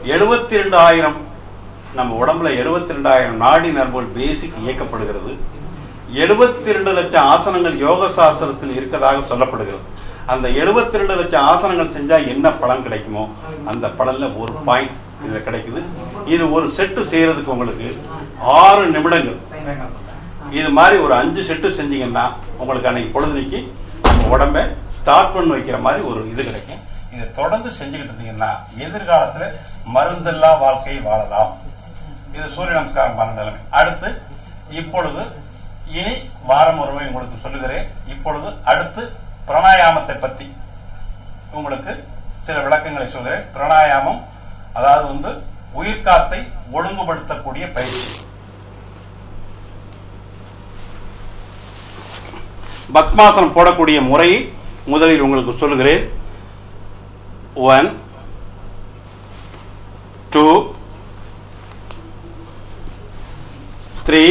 எழுபத்தி ரெண்டாயிரம் நம்ம உடம்புல எழுபத்தி ரெண்டாயிரம் நாடி நரம்புகள் பேசிக் இயக்கப்படுகிறது எழுபத்தி ரெண்டு லட்சம் ஆசனங்கள் யோக சாஸ்திரத்தில் இருக்கதாக சொல்லப்படுகிறது அந்த எழுபத்தி ரெண்டு லட்சம் ஆசனங்கள் செஞ்சா என்ன பலன் கிடைக்குமோ அந்த பலன்ல ஒரு பாயிண்ட் இதுல கிடைக்குது இது ஒரு செட்டு செய்யறதுக்கு உங்களுக்கு ஆறு நிமிடங்கள் இது மாதிரி ஒரு அஞ்சு செட்டு செஞ்சீங்கன்னா உங்களுக்கு அன்னைக்கு பொழுதுனைக்கு நம்ம உடம்ப ஸ்டார்ட் பண்ணி வைக்கிற மாதிரி ஒரு இது கிடைக்கும் இதை தொடர்ந்து செஞ்சுக்கிட்டு இருந்தீங்கன்னா எதிர்காலத்துல மருந்தில்லா வாழ்க்கை வாழலாம் இது சூரிய நமஸ்காரம் பண்ண நிலைமை அடுத்து இப்பொழுது இனி வாரம் ஒருமை உங்களுக்கு சொல்லுகிறேன் இப்பொழுது அடுத்து பிராணாயாமத்தை பத்தி உங்களுக்கு சில விளக்கங்களை சொல்கிறேன் பிராணாயாமம் அதாவது வந்து உயிர்காத்தை ஒழுங்குபடுத்தக்கூடிய பயிற்சி பத்மாசனம் போடக்கூடிய முறையை முதலில் உங்களுக்கு சொல்லுகிறேன் ஒன் டூ த்ரீ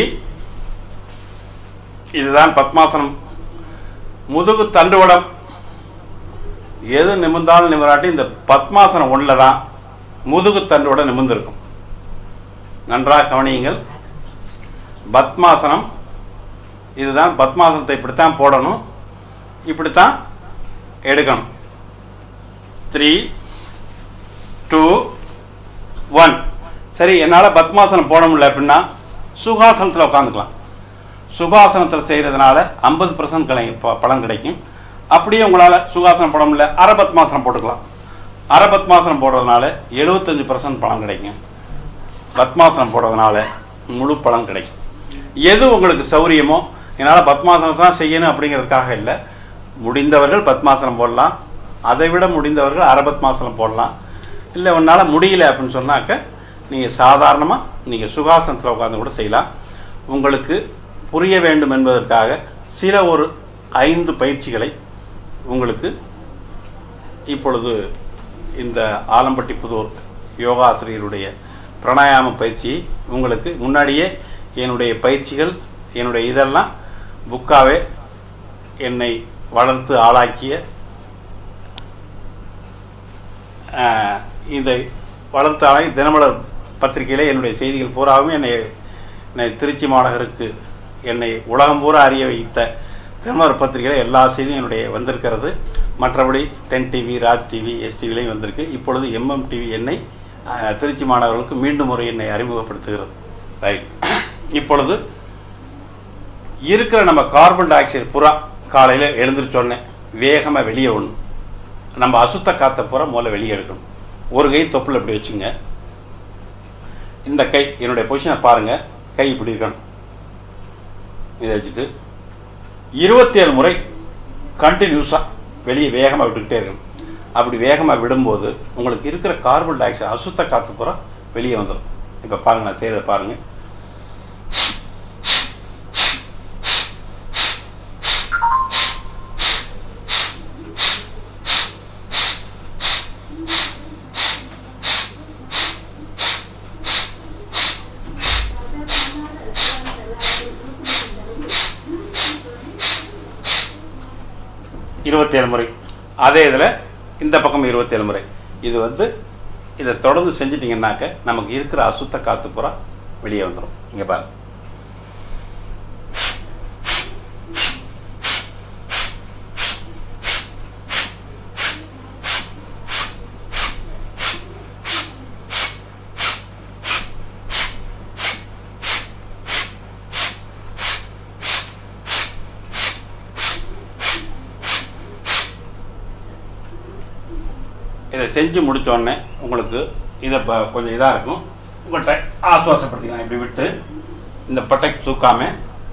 இதுதான் பத்மாசனம் முதுகு தண்டுவடம் எது நிமிர்ந்தாலும் நிமிராட்டி இந்த பத்மாசனம் ஒன்றில் தான் முதுகு தண்டுவடம் நிமிர்ந்திருக்கும் நன்றாக கவனியுங்கள் பத்மாசனம் இதுதான் பத்மாசனத்தை இப்படித்தான் போடணும் இப்படித்தான் எடுக்கணும் த்ரீ டூ ஒன் சரி என்னால் பத்மாசனம் போட முடியல அப்படின்னா சுகாசனத்தில் உட்காந்துக்கலாம் சுகாசனத்தில் செய்கிறதுனால ஐம்பது பர்சன்ட் கிடை ப- பலன் கிடைக்கும் அப்படியே உங்களால் சுகாசனம் போட முடியல அரை பத்மாசனம் போட்டுக்கலாம் அரை பத்மாசனம் போடுறதுனால எழுபத்தஞ்சு பர்சன்ட் பலன் கிடைக்கும் பத்மாசனம் போடுறதுனால முழு பலன் கிடைக்கும் எது உங்களுக்கு சௌரியமோ என்னால் பத்மாசனம் தான் செய்யணும் அப்படிங்கிறதுக்காக இல்லை முடிந்தவர்கள் பத்மாசனம் போடலாம் அதை விட முடிந்தவர்கள் அரை பத்மாசனம் போடலாம் இல்லை உன்னால் முடியல அப்படின்னு சொன்னாக்க நீங்கள் சாதாரணமாக நீங்கள் சுகாசனத்தில் உட்கார்ந்து கூட செய்யலாம் உங்களுக்கு புரிய வேண்டும் என்பதற்காக சில ஒரு ஐந்து பயிற்சிகளை உங்களுக்கு இப்பொழுது இந்த ஆலம்பட்டி புதூர் யோகாசிரியருடைய பிராணாயாம பயிற்சி உங்களுக்கு முன்னாடியே என்னுடைய பயிற்சிகள் என்னுடைய இதெல்லாம் புக்காவே என்னை வளர்த்து ஆளாக்கிய ஆஹ், இதை வளர்த்து ஆளாகி தினமலர் பத்திரிகையிலே என்னுடைய செய்திகள் பூராவும் என்னை என்னை திருச்சி மாநகருக்கு என்னை உலகம் பூரா அறிய வைத்த தினமலர் பத்திரிகையில் எல்லா செய்தியும் என்னுடைய வந்திருக்கிறது மற்றபடி ten TV Raj TV S டிவிலையும் வந்திருக்கு இப்பொழுது எம்எம் டிவி என்னை ஆஹ், திருச்சி மாணவர்களுக்கு மீண்டும் ஒரு என்னை அறிமுகப்படுத்துகிறது ரைட் இப்பொழுது இருக்கிற நம்ம கார்பன் டை ஆக்சைடு புறா காலையில் எழுந்திரிச்சோடனே வேகமாக வெளியே விடணும் நம்ம அசுத்த காற்றை பூரா முதல்ல வெளியே எடுக்கணும் ஒரு கை தொப்புள் இப்படி வச்சுங்க இந்த கை என்னுடைய பொசிஷனை பாருங்க கை இப்படி இருக்கணும் இதை வச்சுட்டு இருபத்தி ஏழு முறை கண்டினியூஸாக வெளியே வேகமாக விட்டுக்கிட்டே இருக்கணும் அப்படி வேகமாக விடும்போது உங்களுக்கு இருக்கிற கார்பன் டை ஆக்சைடு அசுத்த காற்று பூரா வெளியே வந்துடும் இப்போ பாருங்க நான் செய்கிறத பாருங்க இருபத்தேழு முறை அதே இதில் இந்த பக்கம் இருபத்தேழு முறை இது வந்து இதை தொடர்ந்து செஞ்சிட்டிங்கன்னாக்க நமக்கு இருக்கிற அசுத்த காற்று பூரா வெளியே வந்துடும் இங்கே பாருங்க இதை செஞ்சு முடிச்ச உடனே உங்களுக்கு இதை இப்போ கொஞ்சம் இதாக இருக்கும் உங்கள்கிட்ட ஆசுவாசப்படுத்திக்கலாம் இப்படி விட்டு இந்த பட்டை தூக்காம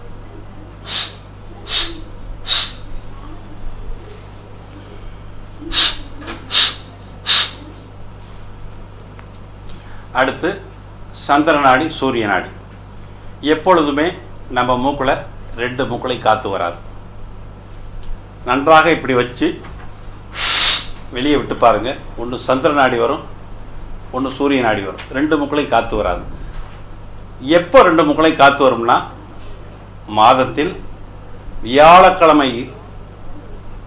அடுத்து சந்திர நாடி சூரிய நாடி எப்பொழுதுமே நம்ம மூக்குல ரெண்டு மூக்களை காத்து வராது நன்றாக இப்படி வச்சு வெளியே விட்டு பாருங்க ஒன்று சந்திர நாடி வரும் ஒன்று சூரிய நாடி வரும் ரெண்டு முக்களையும் காத்து வராது எப்போ ரெண்டு முக்களையும் காத்து வரும்னா மாதத்தில் வியாழக்கிழமை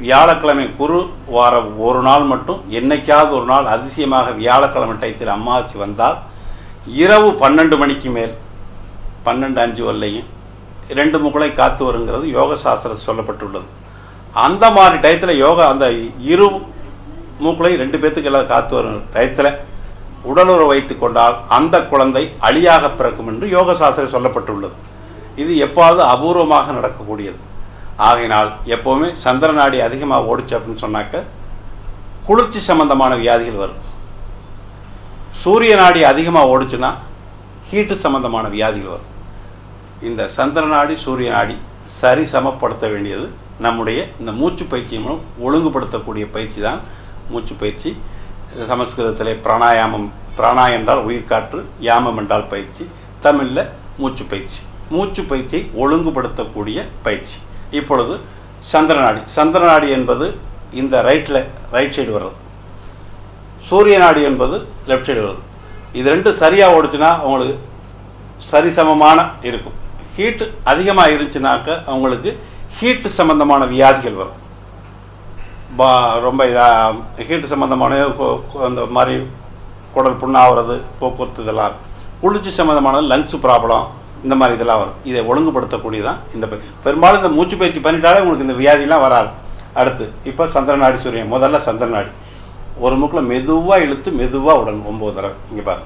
வியாழக்கிழமை குரு வார ஒரு நாள் மட்டும் என்னைக்காவது ஒரு நாள் அதிசயமாக வியாழக்கிழமை டயத்தில் அமாவாசை வந்தால் இரவு பன்னெண்டு மணிக்கு மேல் பன்னெண்டு அஞ்சு வரலையும் ரெண்டு முகளை காத்து வருங்கிறது யோக சாஸ்திரம் சொல்லப்பட்டுள்ளது அந்த மாதிரி டயத்தில் யோகா அந்த இரு மூக்களை ரெண்டு பேத்துக்கு எல்லாம் காத்து வரும் டயத்தில் உடலுறவு வைத்து கொண்டால் அந்த குழந்தை அழியாக பிறக்கும் என்று யோக சாஸ்திரம் சொல்லப்பட்டுள்ளது இது எப்பாவது அபூர்வமாக நடக்கக்கூடியது ஆகையினால் எப்போவுமே சந்திர நாடி அதிகமாக ஓடிச்சு அப்படின்னு சொன்னாக்க குளிர்ச்சி சம்பந்தமான வியாதிகள் வரும் சூரிய நாடி அதிகமாக ஓடிச்சுன்னா ஹீட்டு சம்பந்தமான வியாதிகள் வரும் இந்த சந்திர நாடி சூரிய நாடி சரி சமப்படுத்த வேண்டியது நம்முடைய இந்த மூச்சு பயிற்சி மூலம் ஒழுங்குபடுத்தக்கூடிய பயிற்சி தான் மூச்சு பயிற்சி இது சமஸ்கிருதத்திலே பிராணாயாமம் பிராணா என்றால் உயிர்காற்று யாமம் என்றால் பயிற்சி தமிழில் மூச்சு பயிற்சி மூச்சு பயிற்சியை ஒழுங்குபடுத்தக்கூடிய பயிற்சி இப்பொழுது சந்திரநாடி சந்திரநாடி என்பது இந்த ரைட்டில் ரைட் சைடு வர்றது சூரிய நாடி என்பது லெஃப்ட் சைடு வருது இது ரெண்டும் சரியாக ஓடுச்சுன்னா அவங்களுக்கு சரிசமமான இருக்கும் ஹீட்டு அதிகமாக இருந்துச்சுனாக்க அவங்களுக்கு ஹீட்டு சம்பந்தமான வியாதிகள் வரும் பா ரொம்ப இதாக ஹீட்டு சம்மந்தமான கொ- கொ- அந்த மாதிரி குடல் புண்ணாகிறது போக்குவரத்து இதெல்லாம் இருக்கும். குளிர்ச்சி சம்மந்தமானது லங்ஸ் ப்ராப்ளம் இந்த மாதிரி இதெல்லாம் வரும் இதை ஒழுங்குபடுத்தக்கூடியதான் இந்த ப- பெரும்பாலும் இந்த மூச்சு பயிற்சி பண்ணிட்டாலே உங்களுக்கு இந்த வியாதிலாம் வராது அடுத்து இப்போ சந்திரநாடி சூரியன் முதல்ல சந்திரநாடி ஒரு மூக்கில் மெதுவாக இழுத்து மெதுவாக விடணும் ஒம்பது தடவை இங்கே பாருங்க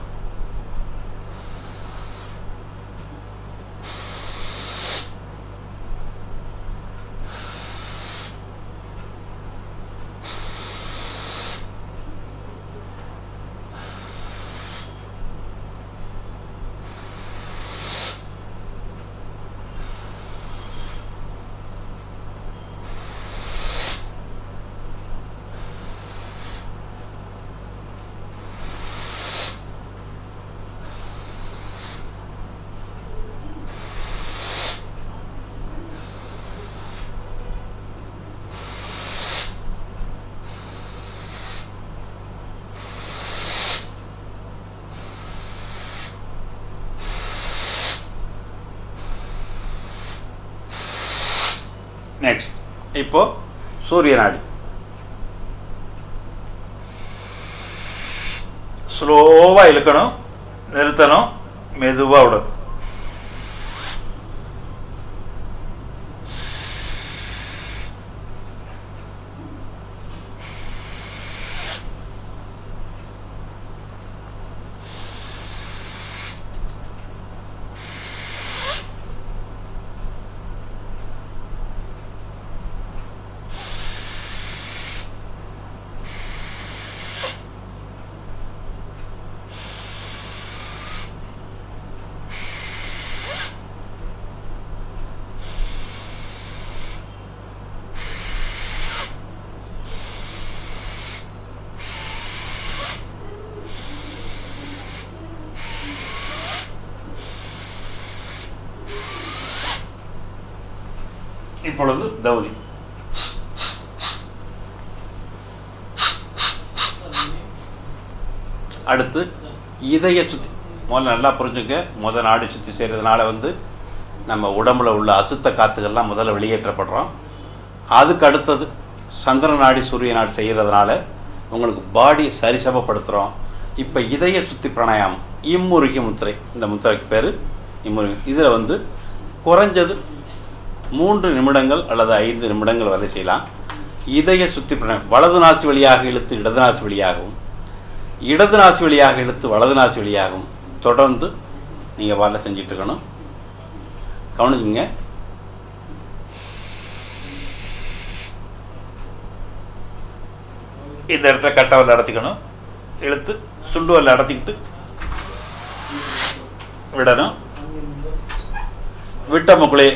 நெக்ஸ்ட் இப்போ சூரிய நாடி ஸ்லோவாக இழுக்கணும் நிறுத்தணும் மெதுவாக விடணும் இப்பொழுது தௌதி அடுத்து இதய சுத்தி முதல்ல நல்லா புரிஞ்சுங்க முத நாடி சுத்தி செய்கிறதுனால வந்து நம்ம உடம்புல உள்ள அசுத்த காத்துகள்லாம் முதல்ல வெளியேற்றப்படுறோம் அதுக்கு அடுத்தது சந்திர நாடி சூரிய நாடி செய்கிறதுனால உங்களுக்கு பாடி சரிசமப்படுத்துகிறோம் இப்போ இதய சுத்தி பிராணாயாமம் இம்முருகி முத்திரை இந்த முத்திரைக்கு பேர் இம்முருகி இதில் வந்து குறைஞ்சது மூன்று நிமிடங்கள் அல்லது ஐந்து நிமிடங்கள் வரை செய்யலாம் இதய சுத்தி பிராணாயாமம் வலது நாசி வழியாக இழுத்து இடது நாசி வழியாகவும் இடது நாசி வழியாக இழுத்து வலது நாசி வழியாகவும் தொடர்ந்து நீங்கள் வரல செஞ்சுட்டு இருக்கணும் கவனிச்சுங்க இந்த இடத்துல கட்டவரில் அடைச்சிக்கணும் இழுத்து சுண்டுவரில் அடைச்சிக்கிட்டு விடணும் விட்ட முக்குளே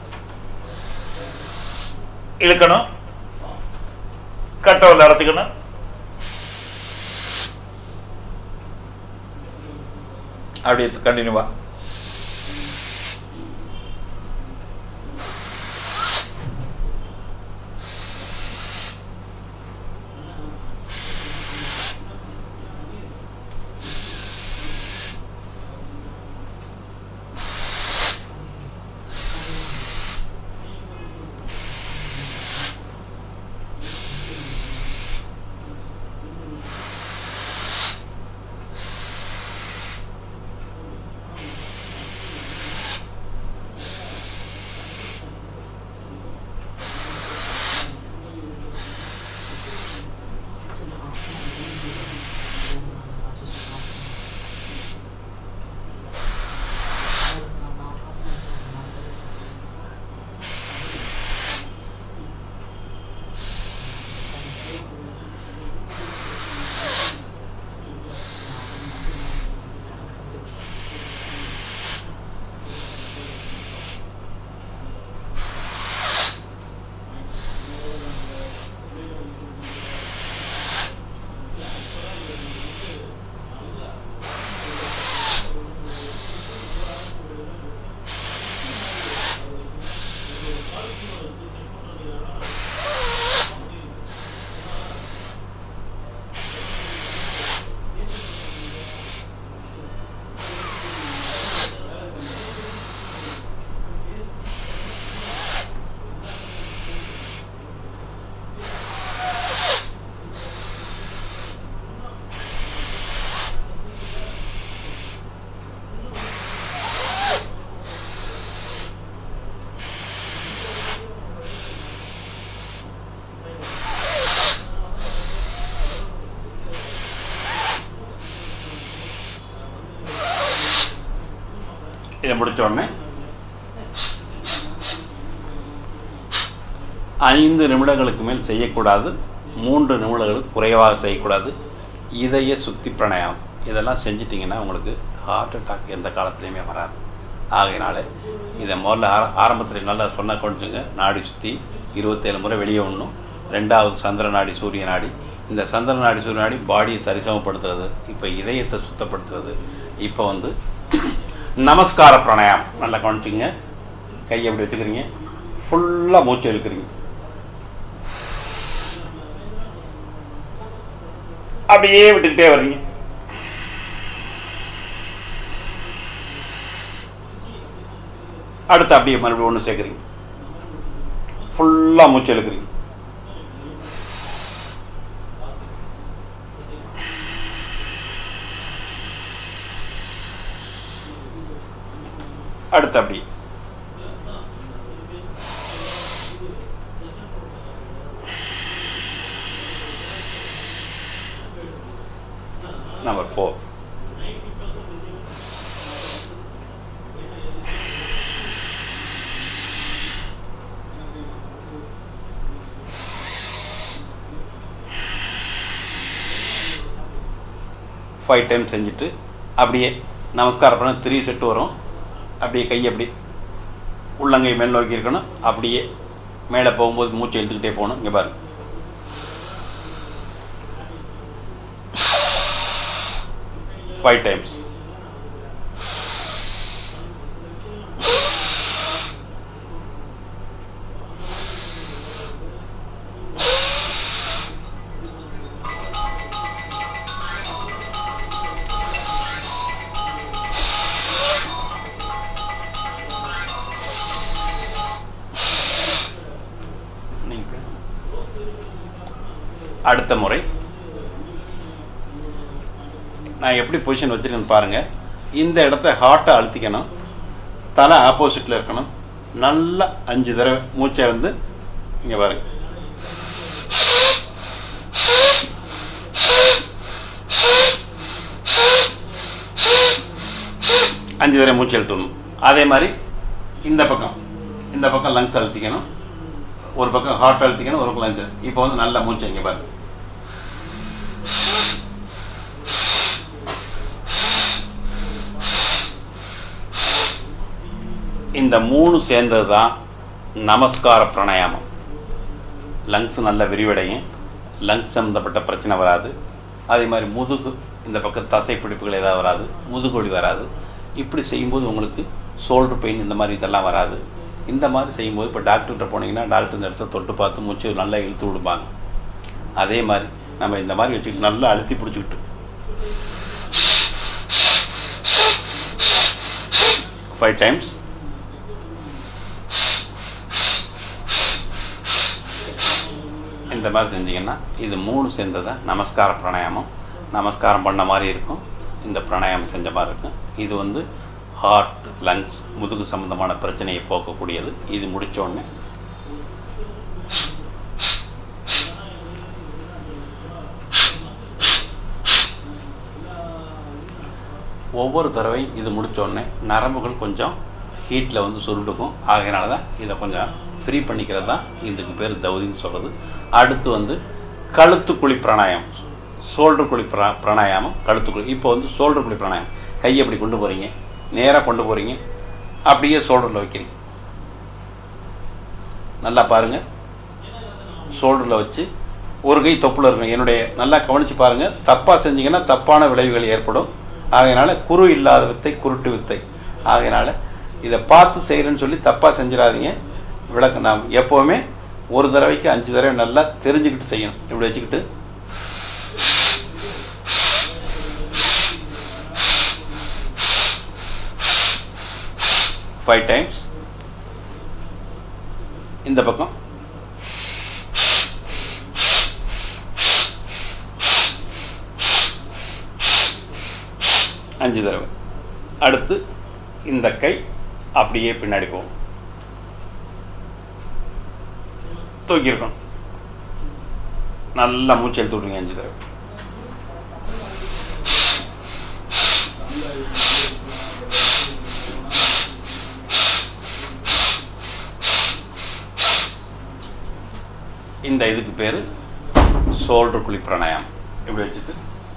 இழுக்கணும் கட்டவரில் அடைச்சிக்கணும் அப்படியே கண்டினியூவா இதை முடிச்ச உடனே ஐந்து நிமிடங்களுக்கு மேல் செய்யக்கூடாது மூன்று நிமிடங்களுக்கு குறைவாக செய்யக்கூடாது இதய சுத்தி பிராணாயாமம் இதெல்லாம் செஞ்சிட்டிங்கன்னா உங்களுக்கு ஹார்ட் அட்டாக் எந்த காலத்துலையுமே வராது ஆகையினால இதை முதல்ல ஆர ஆரம்பத்தில் நல்லா சொன்ன கொஞ்சங்க நாடி சுற்றி இருபத்தேழு முறை வெளியே விடணும் ரெண்டாவது சந்திர நாடி சூரிய நாடி இந்த சந்திர நாடி சூரிய நாடி பாடியை சரிசமப்படுத்துறது இப்போ இதயத்தை சுத்தப்படுத்துறது இப்போ வந்து நமஸ்கார பிராணாயாமம் நல்லா கவனிச்சுங்க கையை எப்படி வச்சுக்கிறீங்க ஃபுல்லாக மூச்சு இழுக்கிறீங்க அப்படியே விட்டுக்கிட்டே வர்றீங்க அடுத்து அப்படியே மறுபடியும் ஒன்று சேர்க்குறீங்க ஃபுல்லாக மூச்சு இழுக்கிறீங்க அடுத்து அப்படியே நம்பர் ஃபோர் ஃபைவ் டைம் செஞ்சுட்டு அப்படியே நமஸ்காரம் பண்ண த்ரீ செட்டு வரும் அப்படியே கை அப்படி உள்ளங்கை மேல் நோக்கி இருக்கணும் அப்படியே மேலே போகும்போது மூச்சை இழுத்துக்கிட்டே போகணும் இங்கே பாருங்க ஃபைவ் டைம்ஸ் நீங்க அடுத்த முறை நான் எப்படி பொசிஷன் வச்சிருக்கேன்னு பாருங்க இந்த இடத்த ஹார்ட்டை அழுத்திக்கணும் தலை ஆப்போசிட்டில் இருக்கணும் நல்லா அஞ்சு தடவை மூச்சை வந்து இங்கே பாருங்க அஞ்சு தடவை மூச்சு எழுத்தணும் அதே மாதிரி இந்த பக்கம் இந்த பக்கம் லங்ஸ் அழுத்திக்கணும் ஒரு பக்கம் ஹார்ட் அழுத்திக்கணும் ஒரு பக்கம் லங்ஸ் இப்போ வந்து நல்ல மூச்சு இங்கே பாருங்க இந்த மூணு சேர்ந்தது தான் நமஸ்கார பிராணாயாமம் லங்ஸ் நல்ல விரிவடையும் லங்ஸ் சம்மந்தப்பட்ட பிரச்சனை வராது அதே மாதிரி முதுகு இந்த பக்கம் தசை பிடிப்புகள் ஏதாவது வராது முதுகுவலி வராது இப்படி செய்யும்போது உங்களுக்கு ஷோல்டர் பெயின் இந்த மாதிரி இதெல்லாம் வராது இந்த மாதிரி செய்யும்போது இப்போ டாக்டர்கிட்ட போனீங்கன்னா டாக்டர் இந்த இடத்த தொட்டு பார்த்து மூச்சு நல்லா இழுத்து விடுப்பாங்க அதே மாதிரி நம்ம இந்த மாதிரி வச்சுக்கிட்டு நல்லா அழுத்தி பிடிச்சிக்கிட்டு ஃபைவ் டைம்ஸ் இந்த மாதிரி செஞ்சீங்கன்னா இது மூணு சேர்ந்ததை நமஸ்கார பிராணாயாமம் நமஸ்காரம் பண்ண மாதிரி இருக்கும் இந்த பிராணாயாமம் செஞ்ச மாதிரி இருக்கும் இது வந்து ஹார்ட் லங்ஸ் முதுகு சம்பந்தமான பிரச்சனையை போக்கக்கூடியது இது முடிச்ச உடனே ஒவ்வொரு தடவையும் இது முடிச்ச உடனே நரம்புகள் கொஞ்சம் ஹீட்டில் வந்து சுருண்டுக்கும் ஆகையினால தான் இதை கொஞ்சம் ஃப்ரீ பண்ணிக்கிறது தான் இதுக்கு பேர் தௌதின்னு சொல்கிறது அடுத்து வந்து கழுத்து குழி பிராணாயாமம் ஷோல்டர் குழி பிரா பிராணாயாமம் கழுத்து குழி இப்போ வந்து ஷோல்டர் குழி பிராணாயாமம் கையை அப்படி கொண்டு போகிறீங்க நேராக கொண்டு போகிறீங்க அப்படியே ஷோல்டரில் வைக்கிறீங்க நல்லா பாருங்கள் ஷோல்டரில் வச்சு ஒரு கை தொப்புல இருக்கும் என்னுடைய நல்லா கவனித்து பாருங்கள் தப்பாக செஞ்சீங்கன்னா தப்பான விளைவுகள் ஏற்படும் ஆகையினால குரு இல்லாத வித்தை குருட்டு வித்தை ஆகையினால இதை பார்த்து செய்கிறேன்னு சொல்லி தப்பாக செஞ்சிடாதீங்க விளக்கு நாம் எப்போவுமே ஒரு தடவைக்கு அஞ்சு தடவை நல்லா தெரிஞ்சுக்கிட்டு செய்யணும் இப்படி வச்சுக்கிட்டு ஃபைவ் டைம்ஸ் இந்த பக்கம் அஞ்சு தடவை அடுத்து இந்த கை அப்படியே பின்னாடி போகும் தூக்கியிருக்கணும் நல்லா மூச்சு எழுத்து விடுங்க அஞ்சு தடவை இந்த இதுக்கு பேர் சோல்டர் குழி பிராணாயாமம் இப்படி வச்சுட்டு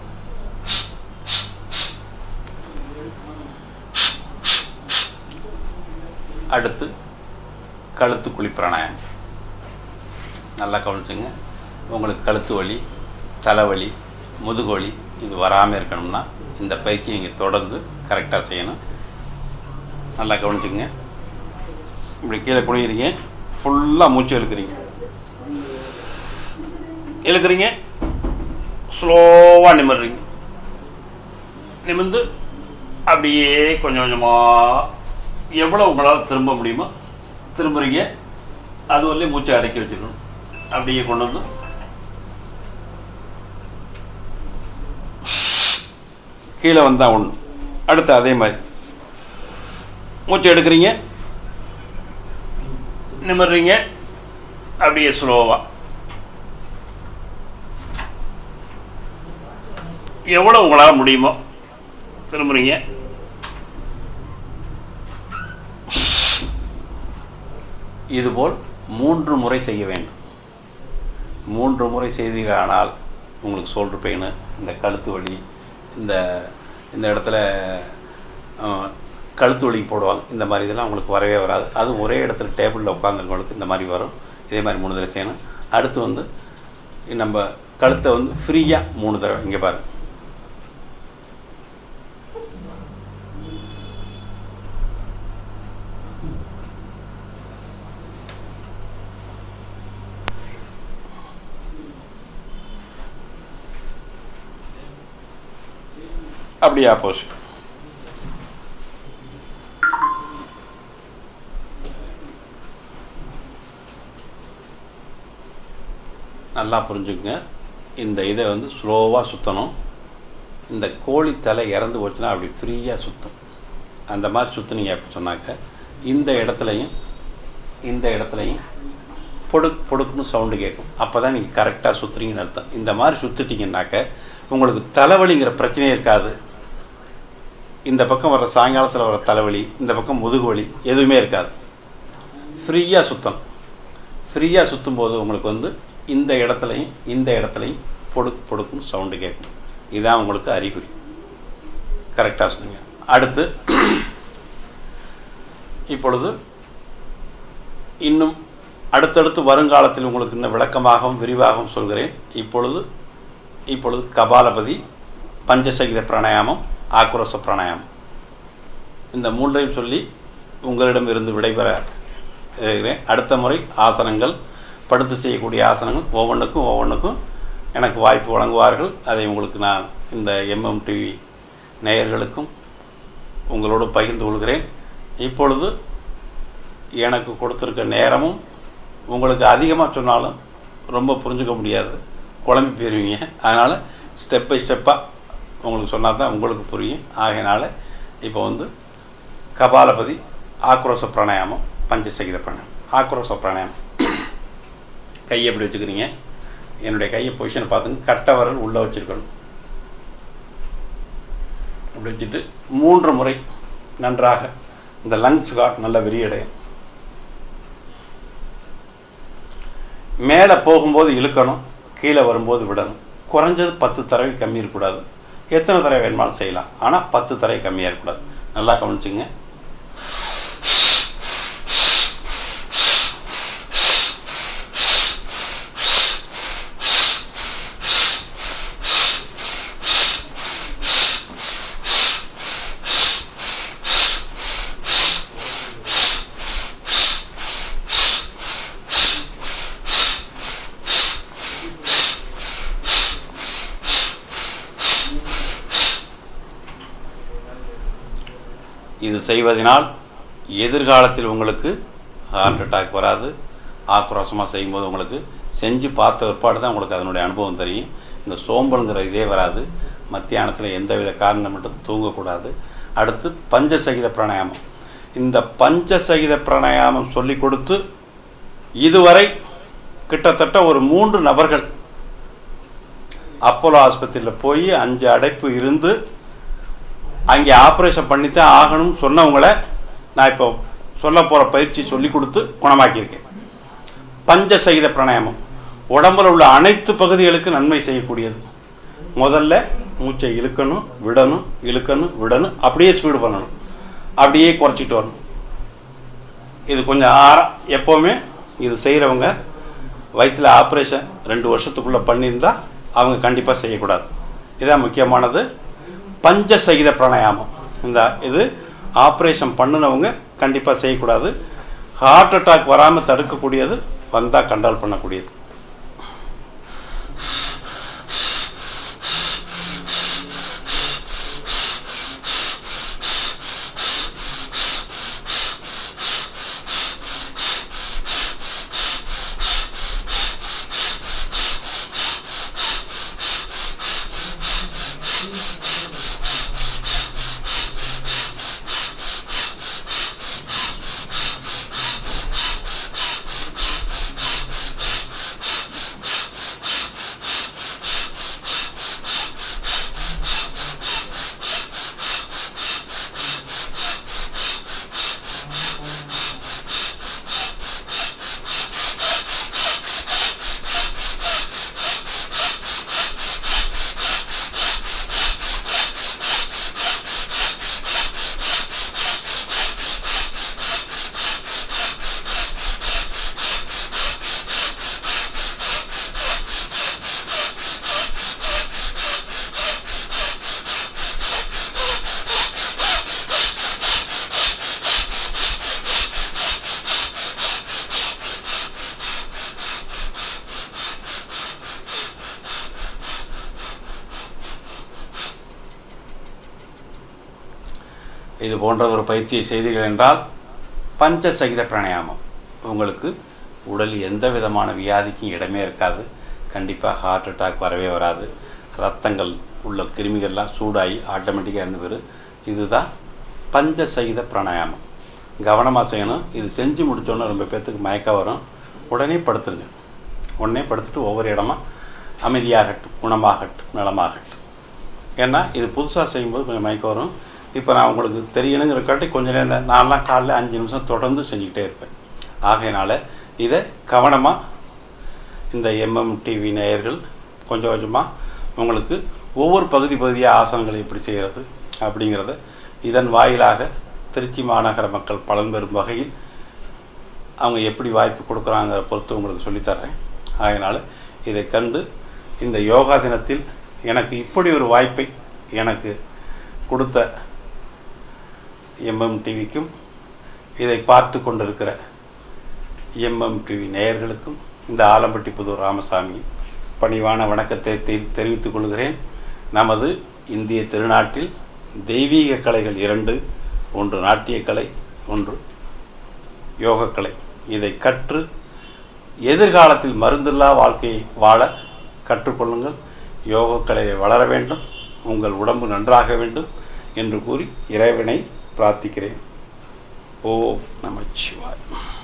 அடுத்து கழுத்து குழி பிராணாயாமம் நல்லா கவனிச்சுங்க உங்களுக்கு கழுத்து வலி தலைவலி முதுகு வலி இது வராமல் இருக்கணும்னா இந்த பயிற்சி நீங்கள் தொடர்ந்து கரெக்டாக செய்யணும் நல்லா கவனிச்சுங்க இப்படி கீழே குனிகிறீங்க ஃபுல்லாக மூச்சு இழுக்கிறீங்க இழுக்கிறீங்க ஸ்லோவாக நிமிடுறீங்க நிமிர்ந்து அப்படியே கொஞ்சம் கொஞ்சமாக எவ்வளோ உங்களால் திரும்ப முடியுமோ திரும்புறீங்க அது வரலையும் மூச்சை அடக்கி வச்சுக்கணும் அப்படியே கொண்டு வந்து கீழே வந்தால் ஒன்று அடுத்து அதே மாதிரி மூச்சு எடுக்கிறீங்க நிமிடுறீங்க அப்படியே ஸ்லோவாக எவ்வளோ உங்களால் முடியுமோ திரும்புறீங்க இதுபோல் மூன்று முறை செய்ய வேண்டும் மூன்று முறை செய்தீர்களானால் உங்களுக்கு ஷோல்டர் பெயின் இந்த கழுத்து வலி இந்த இந்த இடத்துல அஹ், கழுத்து வலி போடுவாங்க இந்த மாதிரி இதெல்லாம் உங்களுக்கு வரவே வராது அதுவும் ஒரே இடத்துல டேபிளில் உட்காந்துருக்கவங்களுக்கு இந்த மாதிரி வரும் இதே மாதிரி மூணு தடவை செய்யணும் அடுத்து வந்து நம்ம கழுத்தை வந்து ஃப்ரீயாக மூணு தடவை இங்கே பாருங்க அப்படியே ஆப்போசிட் நல்லா புரிஞ்சுக்குங்க இந்த இதை வந்து ஸ்லோவாக சுற்றணும் இந்த கோழி தலை இறந்து போச்சுன்னா அப்படி ஃப்ரீயாக சுற்றும் அந்த மாதிரி சுற்றுனீங்க அப்படி சொன்னாக்க இந்த இடத்துலையும் இந்த இடத்துலையும் பொடுக் பொடுக்குன்னு சவுண்டு கேட்கும் அப்போ தான் நீங்கள் கரெக்டாக சுற்றுறீங்கன்னு அர்த்தம் இந்த மாதிரி சுற்றிட்டீங்கன்னாக்க உங்களுக்கு தலைவலிங்கிற பிரச்சனையே இருக்காது இந்த பக்கம் வர சாயங்காலத்தில் வர தலைவலி இந்த பக்கம் முதுகு வலி எதுவுமே இருக்காது ஃப்ரீயாக சுத்தணும் ஃப்ரீயாக சுற்றும் போது உங்களுக்கு வந்து இந்த இடத்துலையும் இந்த இடத்துலையும் பொடுக்கு பொடுக்குன்னு சவுண்டு கேட்கும் இதுதான் உங்களுக்கு அறிகுறி கரெக்டாக சொன்னீங்க அடுத்து இப்பொழுது இன்னும் அடுத்தடுத்து வருங்காலத்தில் உங்களுக்கு இன்னும் விளக்கமாகவும் விரிவாகவும் சொல்கிறேன் இப்பொழுது இப்பொழுது கபாலபதி பஞ்சசகித பிராணாயாமம் ஆக்ரோஷ பிராணாயாமம் இந்த மூன்றையும் சொல்லி உங்களிடம் இருந்து விடைபெற இருக்கிறேன் அடுத்த முறை ஆசனங்கள் படுத்து செய்யக்கூடிய ஆசனங்கள் ஒவ்வொன்றுக்கும் ஒவ்வொன்றுக்கும் எனக்கு வாய்ப்பு வழங்குவார்கள் அதை உங்களுக்கு நான் இந்த எம்எம் டிவி நேயர்களுக்கும் உங்களோடு பகிர்ந்து கொள்கிறேன் இப்பொழுது எனக்கு கொடுத்துருக்க நேரமும் உங்களுக்கு அதிகமாக சொன்னாலும் ரொம்ப புரிஞ்சுக்க முடியாது குழம்பி போயிருவீங்க அதனால் ஸ்டெப் பை ஸ்டெப்பாக உங்களுக்கு சொன்னால் தான் உங்களுக்கு புரியும் ஆகையினால இப்போ வந்து கபாலபதி ஆக்ரோஷ பிராணாயாமம் பஞ்சசகித பிராணாயாமம் ஆக்ரோஷ பிராணாயாமம் கையை எப்படி வச்சுக்கிறீங்க என்னுடைய கையை பொசிஷனை பார்த்துங்க கட்டை விரல் உள்ளே வச்சுருக்கணும் அப்படி வச்சுட்டு மூன்று முறை நன்றாக இந்த லங்ஸ் காட் நல்ல விரியடையும் மேலே போகும்போது இழுக்கணும் கீழே வரும்போது விடணும் குறைஞ்சது பத்து தடவை கம்மி இருக்கக்கூடாது எத்தனை தடவை வேணுமாலும் செய்யலாம் ஆனால் பத்து தடவை கம்மியாக இருக்கக்கூடாது நல்லா கவனிச்சுங்க இது செய்வதனால் எதிர்காலத்தில் உங்களுக்கு ஹார்ட் அட்டாக் வராது ஆக்ரோஷமாக செய்யும்போது உங்களுக்கு செஞ்சு பார்த்த பிற்பாடு தான் உங்களுக்கு அதனுடைய அனுபவம் தெரியும் இந்த சோம்பலுங்கிற இதே வராது மத்தியானத்தில் எந்தவித காரணம் மட்டும் தூங்கக்கூடாது அடுத்து பஞ்சசகித பிராணாயாமம் இந்த பஞ்சசகித பிராணாயாமம் சொல்லி கொடுத்து இதுவரை கிட்டத்தட்ட ஒரு மூன்று நபர்கள் அப்போலோ ஆஸ்பத்திரியில் போய் அஞ்சு அடைப்பு இருந்து அங்கே ஆப்ரேஷன் பண்ணித்தான் ஆகணும்னு சொன்னவங்களை நான் இப்போ சொல்ல போகிற பயிற்சி சொல்லி கொடுத்து குணமாக்கியிருக்கேன் பஞ்சசகித பிராணாயாமம் உடம்புல உள்ள அனைத்து பகுதிகளுக்கு நன்மை செய்யக்கூடியது முதல்ல மூச்சை இழுக்கணும் விடணும் இழுக்கணும் விடணும் அப்படியே ஸ்பீடு பண்ணணும் அப்படியே குறைச்சிட்டு வரணும் இது கொஞ்சம் ஆற எப்போவுமே இது செய்கிறவங்க வயிற்றில் ஆப்ரேஷன் ரெண்டு வருஷத்துக்குள்ளே பண்ணியிருந்தா அவங்க கண்டிப்பாக செய்யக்கூடாது இதான் முக்கியமானது பஞ்சசகித பிராணாயாமம் இந்த இது ஆப்ரேஷன் பண்ணினவங்க கண்டிப்பாக செய்யக்கூடாது ஹார்ட் அட்டாக் வராமல் தடுக்கக்கூடியது வந்தால் கண்ட்ரோல் பண்ணக்கூடியது இது போன்ற ஒரு பயிற்சியை செய்தீர்கள் என்றால் பஞ்சசகித பிராணாயாமம் உங்களுக்கு உடல் எந்த விதமான வியாதிக்கும் இடமே இருக்காது கண்டிப்பாக ஹார்ட் அட்டாக் வரவே வராது ரத்தங்கள் உள்ள கிருமிகள்லாம் சூடாகி ஆட்டோமேட்டிக்காக இருந்து வரும் இதுதான் பஞ்சசகித பிராணாயாமம் கவனமாக செய்யணும் இது செஞ்சு முடித்தோன்னே ரொம்ப பேர்த்துக்கு மயக்கம் வரும் உடனே படுத்துருங்க உடனே படுத்துட்டு ஒவ்வொரு இடமா அமைதியாகட்டும் குணமாகட்டும் நலமாகட்டும் ஏன்னா இது புதுசாக செய்யும்போது கொஞ்சம் மயக்கம் வரும் இப்போ நான் உங்களுக்கு தெரியணுங்கிறக்காட்டி கொஞ்ச நேரம் இந்த நான்லாம் காலைல அஞ்சு நிமிஷம் தொடர்ந்து செஞ்சுக்கிட்டே இருப்பேன் ஆகையினால இதை கவனமாக இந்த எம்எம் டிவி நேயர்கள் கொஞ்சம் கொஞ்சமாக உங்களுக்கு ஒவ்வொரு பகுதி பகுதியாக ஆசனங்களை எப்படி செய்கிறது அப்படிங்கிறத இதன் வாயிலாக திருச்சி மாநகர மக்கள் பலன் பெறும் வகையில் அவங்க எப்படி வாய்ப்பு கொடுக்குறாங்கிற பொறுத்து உங்களுக்கு சொல்லித்தர்றேன் அதனால் இதை கண்டு இந்த யோகா தினத்தில் எனக்கு இப்படி ஒரு வாய்ப்பை எனக்கு கொடுத்த எம்எம் டிவிக்கும் இதை பார்த்து கொண்டிருக்கிற எம்எம் டிவி நேயர்களுக்கும் இந்த ஆலம்பட்டி புதூர் ராமசாமி பணிவான வணக்கத்தை தெ- தெரிவித்துக் கொள்கிறேன் நமது இந்திய திருநாட்டில் தெய்வீக கலைகள் இரண்டு ஒன்று நாட்டியக்கலை ஒன்று யோகக்கலை இதை கற்று எதிர்காலத்தில் மருந்தில்லா வாழ்க்கையை வாழ கற்றுக்கொள்ளுங்கள் யோகக்கலையை வளர வேண்டும் உங்கள் உடம்பு நன்றாக வேண்டும் என்று கூறி இறைவனை பிரார்த்திக்கிறேன் ஓ நமச்சிவாய்